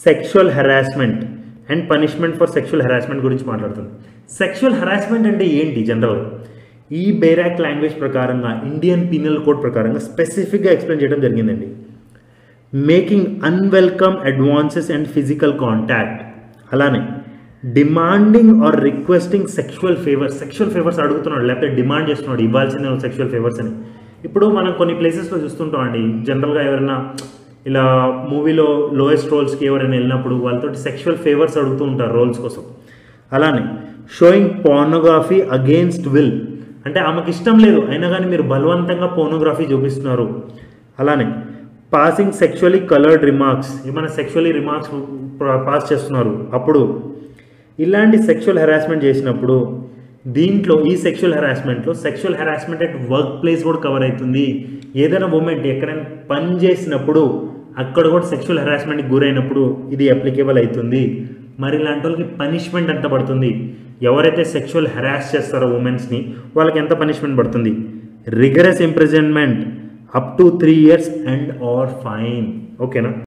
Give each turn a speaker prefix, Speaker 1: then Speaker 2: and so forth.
Speaker 1: sexual harassment and punishment for sexual harassment గురించి మాట్లాడుతుంది sexual harassment అంటే ఏంటి జనరల్గా ఈ బేరాక్ లాంగ్వేజ్ ప్రకారంగా ఇండియన్ పీనల్ కోడ్ ప్రకారంగా స్పెసిఫిక్గా ఎక్స్ప్లెయిన్ చేయడం జరిగిందండి making unwelcome advances and physical contact అలానే demanding or requesting sexual favours sexual favours అడుగుతున్నాడు లేకపోతే డిమాండ్ చేస్తున్నాడు ఇవ్వాల్సిందే సెక్షువల్ ఫేవర్స్ అని ఇప్పుడు మనం కొన్ని ప్లేసెస్లో చూస్తుంటాం అండి జనరల్గా ఎవరైనా ఇలా మూవీలో లోయెస్ట్ రోల్స్కి ఎవరైనా వెళ్ళినప్పుడు వాళ్ళతో సెక్షువల్ ఫేవర్స్ అడుగుతూ ఉంటారు రోల్స్ కోసం అలానే షోయింగ్ పోర్నోగ్రఫీ అగేన్స్ట్ విల్ అంటే ఆమెకి ఇష్టం లేదు అయినా కానీ మీరు బలవంతంగా పోర్నోగ్రఫీ చూపిస్తున్నారు అలానే పాసింగ్ సెక్షువలీ కలర్డ్ రిమార్క్స్ ఏమైనా సెక్షువలీ రిమార్క్స్ పాస్ చేస్తున్నారు అప్పుడు ఇలాంటి సెక్షువల్ హెరాస్మెంట్ చేసినప్పుడు దీంట్లో ఈ సెక్షువల్ హెరాస్మెంట్లో sexual harassment at work place కూడా కవర్ అవుతుంది ఏదైనా మూమెంట్ ఎక్కడైనా పని చేసినప్పుడు అక్కడ కూడా సెక్షువల్ హెరాస్మెంట్కి గురైనప్పుడు ఇది అప్లికేబుల్ అవుతుంది మరి ఇలాంటి వాళ్ళకి పనిష్మెంట్ ఎంత పడుతుంది ఎవరైతే సెక్షువల్ హెరాస్ చేస్తారో ఉమెన్స్ని వాళ్ళకి ఎంత పనిష్మెంట్ పడుతుంది rigorous imprisonment up to three years and or fine ఓకేనా